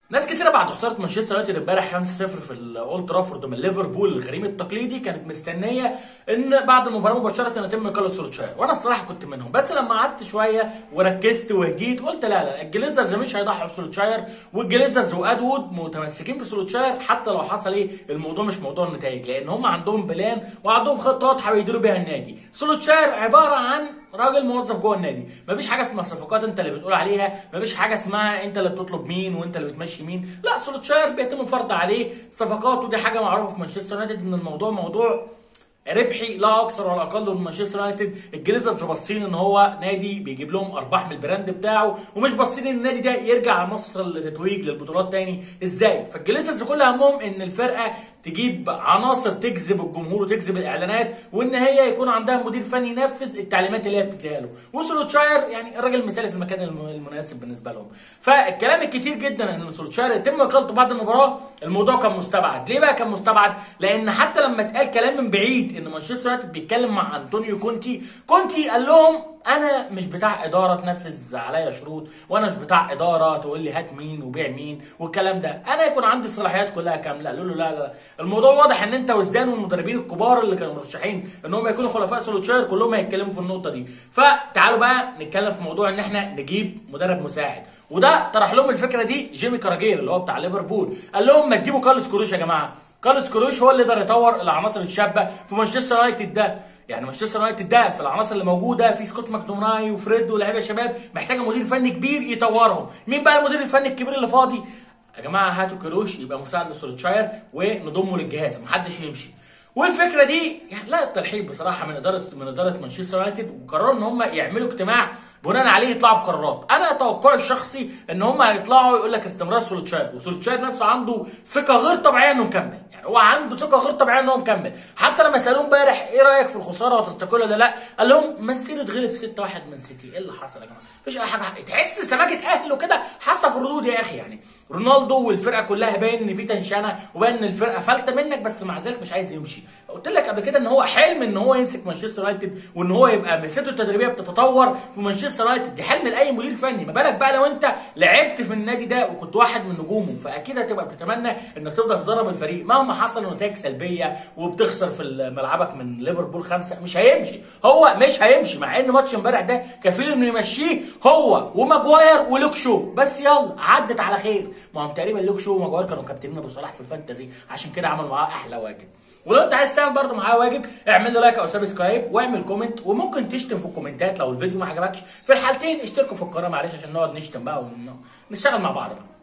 ناس كتيرة بعد خسارة مانشستر يونايتد امبارح 5-0 في الاولد ترافورد من ليفربول الغريم التقليدي كانت مستنية ان بعد المباراة مباشرة يتم اقالة سولوتشاير وانا الصراحة كنت منهم بس لما قعدت شوية وركزت وهجيت قلت لا لا الجليزرز مش هيضحوا بسولوتشاير والجليزرز وادوود متمسكين بسولوتشاير حتى لو حصل ايه الموضوع مش موضوع النتائج لان هم عندهم بلان وعندهم خطة واضحة بيديروا بيها النادي سولوتشاير عبارة عن راجل موظف جوه النادي مفيش حاجه اسمها صفقات انت اللي بتقول عليها مفيش حاجه اسمها انت اللي بتطلب مين وانت اللي بتمشي مين لا سولوتشاير بيتم فرض عليه صفقات ودي حاجه معروفه في مانشستر يونايتد ان الموضوع موضوع ربحي لا اكثر ولا اقل من مانشستر يونايتد الجليزرز باصين ان هو نادي بيجيب لهم ارباح من البراند بتاعه ومش باصين ان النادي ده يرجع مصر للتتويج للبطولات تاني ازاي فالجليزرز كل همهم ان الفرقه تجيب عناصر تجذب الجمهور وتجذب الاعلانات وان هي يكون عندها مدير فني ينفذ التعليمات اللي هي بتديها له وسولوتشاير يعني الراجل المثالي في المكان المناسب بالنسبه لهم فالكلام الكتير جدا ان سولوتشاير يتم اقالته بعد المباراه الموضوع كان مستبعد ليه بقى كان مستبعد لان حتى لما اتقال كلام من بعيد ان مانشستر يونايتد بيتكلم مع انطونيو كونتي كونتي قال لهم انا مش بتاع اداره تنفذ عليا شروط وانا مش بتاع اداره تقول لي هات مين وبيع مين والكلام ده انا يكون عندي الصلاحيات كلها كامله قالوا له لا لا الموضوع واضح ان انت وزدان والمدربين الكبار اللي كانوا مرشحين ان هم يكونوا خلفاء سولوتشاير كلهم هيتكلموا في النقطه دي فتعالوا بقى نتكلم في موضوع ان احنا نجيب مدرب مساعد وده طرح لهم الفكره دي جيمي كاراجير اللي هو بتاع ليفربول قال لهم ما تجيبوا كارلوس كروش يا جماعه كارلوس كروش هو اللي يقدر يطور العناصر الشابه في مانشستر يونايتد ده يعني مانشستر يونايتد ده في العناصر اللي موجوده في سكوت ماكدوناي وفريد ولاعيبه شباب محتاجه مدير فني كبير يطورهم مين بقى المدير الفني الكبير اللي فاضي يا جماعه هاتوا كروش يبقى مساعد لسولوتشاير ونضمه للجهاز محدش يمشي والفكره دي يعني لا الترحيب بصراحه من اداره من اداره مانشستر يونايتد وقرروا ان هم يعملوا اجتماع بناء عليه يطلعوا بقرارات انا توقعي الشخصي ان هم هيطلعوا يقول لك استمرار سولوتشاير وسولوتشاير نفسه عنده ثقه غير طبيعيه انه مكمل يعني هو عنده ثقه غير طبيعيه انه مكمل حتى لما سالوه امبارح ايه رايك في الخساره وتستقل ولا لا قال لهم مسيره غلب 6 1 من سيتي ايه اللي حصل يا جماعه مفيش اي حاجه تحس سماكه اهله كده حتى في الردود يا اخي يعني رونالدو والفرقه كلها باين ان في تنشنه وباين ان الفرقه فلته منك بس مع ذلك مش عايز يمشي قلت لك قبل كده ان هو حلم ان هو يمسك مانشستر يونايتد وان هو يبقى مسيرته التدريبيه بتتطور في مانشستر يونايتد دي حلم لاي مدير فني ما بالك بقى لو انت لعبت في النادي ده وكنت واحد من نجومه فاكيد هتبقى بتتمنى انك تفضل تدرب الفريق مهما حصل نتائج سلبيه وبتخسر في ملعبك من ليفربول خمسه مش هيمشي هو مش هيمشي مع ان ماتش امبارح ده كفيل انه يمشيه هو وماجواير ولوك شو بس يلا عدت على خير ما هم تقريبا لوك شو وماجواير كانوا كابتنين ابو صلاح في الفانتازي عشان كده عمل معاه احلى واجب ولو انت عايز تعمل برضه معاه واجب اعمل له لايك او سبسكرايب واعمل كومنت وممكن تشتم في الكومنتات لو الفيديو ما عجبكش في الحالتين اشتركوا في القناه معلش عشان نقعد نشتم بقى ونشتغل مع بعض بقى